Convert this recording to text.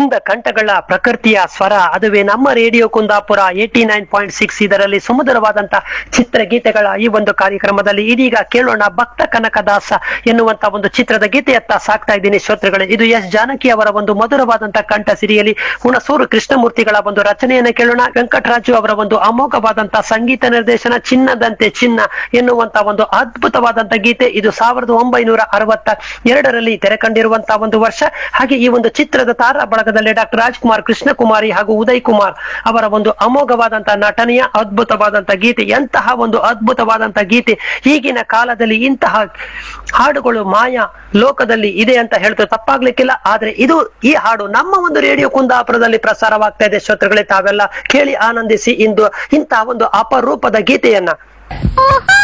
ಕುಂದ ಕಂಠಗಳ ಪ್ರಕೃತಿಯ ಸ್ವರ ಅದುವೇ ನಮ್ಮ radio Kundapura eighty nine point six ಇದರಲ್ಲಿ ಸುಮಧುರವಾದಂತ ಚಿತ್ರಗೀತೆಗಳ ಈ ಒಂದು ಕಾರ್ಯಕ್ರಮದಲ್ಲಿ ಇದೀಗ ಕೇಳೋಣ ಭಕ್ತ ಕನಕದಾಸ ಎನ್ನುವಂತ ಒಂದು ಚಿತ್ರದ ಗೀತೆಯತ್ತ ಸಾಕ್ತಾ ಇದ್ದೀನಿ ಶ್ರೋತೃಗಳೇ ಇದು ಎಸ್ ಜಾನಕಿ ಅವರ ಒಂದು ಮಧುರವಾದಂತ ಕಂಠ ಸಿರಿಯಲಿ ಹುಣಸೂರು ಕೃಷ್ಣಮೂರ್ತಿಗಳ ಒಂದು ರಚನೆಯನ್ನು ಕೇಳೋಣ ವೆಂಕಟರಾಜು ಅವರ ಒಂದು ಅಮೋಘವಾದಂತ ಸಂಗೀತ ನಿರ್ದೇಶನ ಚಿನ್ನದಂತೆ ಚಿನ್ನ ಎನ್ನುವಂತ ಒಂದು ಅದ್ಭುತವಾದಂತ ಗೀತೆ ಇದು ಸಾವಿರದ ಒಂಬೈನೂರ ಅರವತ್ತ ಎರಡರಲ್ಲಿ ತೆರೆ ಕಂಡಿರುವಂತಹ ಒಂದು ವರ್ಷ ಹಾಗೆ ಈ ಒಂದು ಚಿತ್ರದ ತಾರಾ ಬಳಗದಲ್ಲಿ ಡಾಕ್ಟರ್ ರಾಜ್ಕುಮಾರ್ ಕೃಷ್ಣಕುಮಾರಿ ಹಾಗೂ ಉದಯ್ ಕುಮಾರ್ ಅವರ ಒಂದು ಅಮೋಘವಾದಂತಹ ನಟನೆಯ ಅದ್ಭುತವಾದಂತ ಗೀತೆ ಎಂತಹ ಒಂದು ಅದ್ಭುತವಾದಂತ ಗೀತೆ ಈಗಿನ ಕಾಲದಲ್ಲಿ ಇಂತಹ ಹಾಡುಗಳು ಮಾಯಾ ಲೋಕದಲ್ಲಿ ಇದೆ ಅಂತ ಹೇಳ್ತಾ ತಪ್ಪಾಗ್ಲಿಕ್ಕಿಲ್ಲ ಆದ್ರೆ ಇದು ಈ ಹಾಡು ನಮ್ಮ ಒಂದು ರೇಡಿಯೋ ಕುಂದಾಪುರದಲ್ಲಿ ಪ್ರಸಾರವಾಗ್ತಾ ಇದೆ ಶ್ರೋತೃಗಳೇ ತಾವೆಲ್ಲ ಕೇಳಿ ಆನಂದಿಸಿ ಇಂದು ಇಂತಹ ಒಂದು ಅಪರೂಪದ ಗೀತೆಯನ್ನ